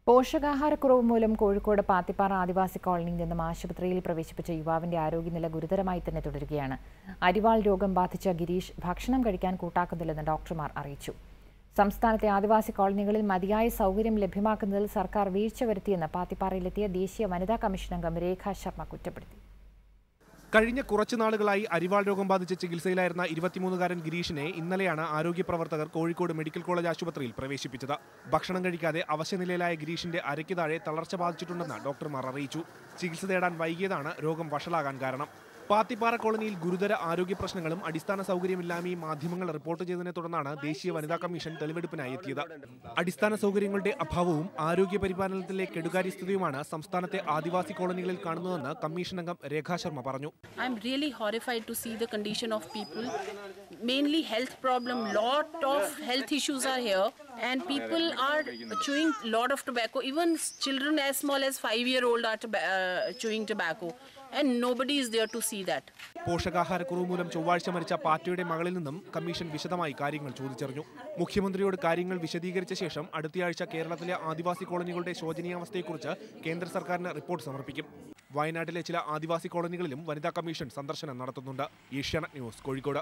പോഷകാഹാരക്കുറവ് മൂലം കോഴിക്കോട് പാത്തിപ്പാറ ആദിവാസി കോളനിയിൽ നിന്നും ആശുപത്രിയിൽ പ്രവേശിപ്പിച്ച യുവാവിന്റെ ആരോഗ്യനില ഗുരുതരമായി തന്നെ തുടരുകയാണ് അരിവാൾ രോഗം ബാധിച്ച ഗിരീഷ് ഭക്ഷണം കഴിക്കാൻ കൂട്ടാക്കുന്നില്ലെന്ന് ഡോക്ടർമാർ അറിയിച്ചു സംസ്ഥാനത്തെ ആദിവാസി കോളനികളിൽ മതിയായ സൗകര്യം ലഭ്യമാക്കുന്നതിൽ സർക്കാർ വീഴ്ച വരുത്തിയെന്ന് പാത്തിപ്പാറയിലെത്തിയ ദേശീയ വനിതാ കമ്മീഷൻ അംഗം രേഖ ശർമ്മ കുറ്റപ്പെടുത്തി കഴിഞ്ഞ കുറച്ചു നാളുകളായി അരിവാൾ രോഗം ബാധിച്ച് ചികിത്സയിലായിരുന്ന ഇരുപത്തിമൂന്നുകാരൻ ഗിരീഷിനെ ഇന്നലെയാണ് ആരോഗ്യ പ്രവർത്തകർ കോഴിക്കോട് മെഡിക്കൽ കോളേജ് ആശുപത്രിയിൽ പ്രവേശിപ്പിച്ചത് ഭക്ഷണം കഴിക്കാതെ അവശനിലയിലായ ഗിരീഷിന്റെ അരയ്ക്ക് താഴെ തളർച്ച ബാധിച്ചിട്ടുണ്ടെന്ന് ഡോക്ടർമാർ അറിയിച്ചു ചികിത്സ തേടാൻ വൈകിയതാണ് രോഗം വഷളാകാൻ കാരണം പാത്തിപ്പാറ കോളനിയിൽ ഗുരുതര ആരോഗ്യ പ്രശ്നങ്ങളും അടിസ്ഥാന സൗകര്യമില്ലായ്മയും മാധ്യമങ്ങൾ റിപ്പോർട്ട് ചെയ്തതിനെ തുടർന്നാണ് ദേശീയ വനിതാ കമ്മീഷൻ തെളിവെടുപ്പിനായി എത്തിയത് അടിസ്ഥാന സൗകര്യങ്ങളുടെ അഭാവവും ആരോഗ്യ പരിപാലനത്തിലെ കെടുകാര്യസ്ഥതയുമാണ് സംസ്ഥാനത്തെ ആദിവാസി കോളനികളിൽ കാണുന്നതെന്ന് കമ്മീഷൻ അംഗം രേഖാ ശർമ്മ പറഞ്ഞു I'm really horrified to see the condition of people. Mainly health problem, lot of health issues are here, and people are chewing lot of tobacco. Even children as small as five year old are toba- uh, chewing tobacco, and nobody is there to see that. പോഷകാഹാരക്കുറവ് മൂലം ചൊവ്വാഴ്ച മരിച്ച പാറ്റയുടെ മകളിൽ നിന്നും commission വിശദമായി കാര്യങ്ങൾ ചോദിച്ചറിഞ്ഞു മുഖ്യമന്ത്രിയോട് കാര്യങ്ങൾ വിശദീകരിച്ച ശേഷം അടുത്തയാഴ്ച കേരളത്തിലെ ആദിവാസി കോളനികളുടെ ശോചനീയാവസ്ഥയെക്കുറിച്ച് കേന്ദ്ര സർക്കാരിന് റിപ്പോർട്ട് സമർപ്പിക്കും വയനാട്ടിലെ ചില ആദിവാസി കോളനികളിലും വനിതാ കമ്മീഷൻ സന്ദർശനം നടത്തുന്നുണ്ട് ഏഷ്യാനെറ്റ് ന്യൂസ് കോഴിക്കോട്